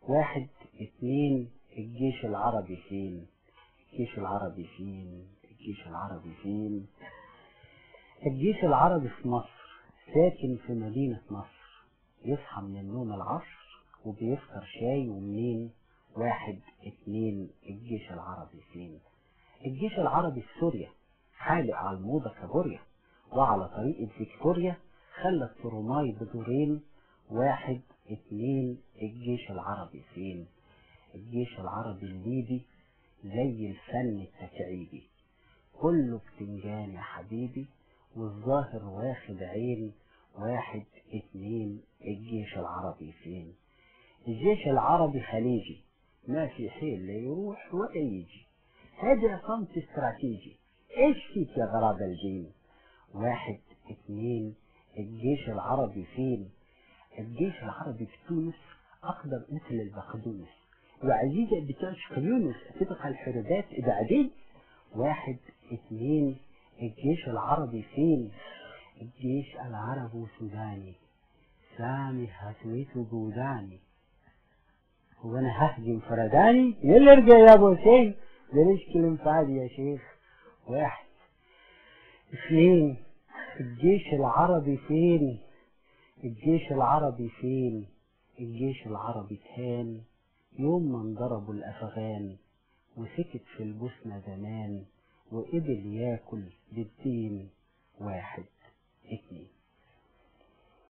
واحد اتنين الجيش العربي فين الجيش العربي فين الجيش العربي فين الجيش العربي في مصر ساكن في مدينة مصر يصحى من النوم العصر وبيفطر شاي ومنين واحد اتنين الجيش العربي فين الجيش العربي في سوريا حالق على الموضة كابوريا وعلى طريقة فيكتوريا خلى التروماي بدورين واحد اتنين الجيش العربي فين الجيش العربي الليبي زي الفن التكعيبي كله بتنجان يا حبيبي والظاهر واخد عين واحد اتنين الجيش العربي فين الجيش العربي خليجي ما في حيل لا يروح ولا يجي هذا صمت استراتيجي ايش فيك يا غراب الجين واحد اتنين الجيش العربي فين الجيش العربي في تونس اقدر مثل البقدونس وعزيزة بتعشق يونس تبقى الحربات بعدين واحد اتنين الجيش العربي فين الجيش العربي سوداني سامي هسويته جوداني هو انا ههجم فرداني يلا ارجع يا ابو حسين بلاش كلام فاضي يا شيخ واحد اثنين الجيش العربي فين الجيش العربي فين الجيش العربي تهان يوم ما انضربوا الافغان وسكت في البوسنة زمان وقبل ياكل بالدين واحد اتنين